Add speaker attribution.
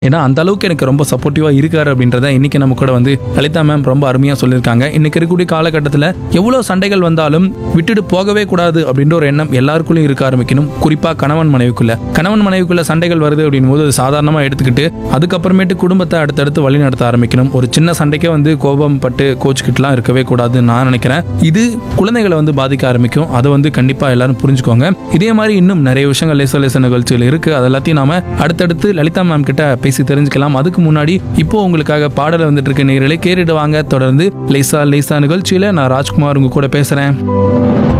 Speaker 1: ஏன்னா அந்த அளவுக்கு எனக்கு ரொம்ப சப்போர்ட்டிவாக இருக்காரு அப்படின்றத இன்னைக்கு நம்ம கூட வந்து லலிதா மேம் ரொம்ப அருமையாக சொல்லியிருக்காங்க இன்னைக்கு இருக்கக்கூடிய காலகட்டத்தில் எவ்வளோ சண்டைகள் வந்தாலும் விட்டுட்டு போகவே கூடாது அப்படின்ற ஒரு எண்ணம் எல்லாருக்குள்ளயும் இருக்க ஆரம்பிக்கணும் குறிப்பாக கணவன் மனைவிக்குள்ள கணவன் மனைவிக்குள்ள சண்டைகள் வருது அப்படின் போது அது சாதாரணமாக எடுத்துக்கிட்டு அதுக்கப்புறமேட்டு குடும்பத்தை அடுத்தடுத்து வழி நடத்த ஆரம்பிக்கணும் ஒரு சின்ன சண்டைக்கே வந்து கோபம் பட்டு கோச்சுக்கிட்டுலாம் இருக்கவே கூடாதுன்னு நான் நினைக்கிறேன் இது குழந்தைகளை வந்து பாதிக்க ஆரம்பிக்கும் அதை வந்து கண்டிப்பாக எல்லாரும் புரிஞ்சுக்கோங்க இதே மாதிரி இன்னும் நிறைய விஷயங்கள் லேச லேச நிகழ்ச்சிகள் இருக்கு அது எல்லாத்தையும் நாம அடுத்தடுத்து லலிதா மேம் கிட்ட பேசி தெரிஞ்சுக்கலாம் அதுக்கு முன்னாடி இப்போ உங்களுக்காக பாடல் வந்துட்டு இருக்க நேரலை கேட்டுட்டு வாங்க தொடர்ந்து லேசா லேசா நிகழ்ச்சியில நான் ராஜ்குமார் உங்க கூட பேசுறேன்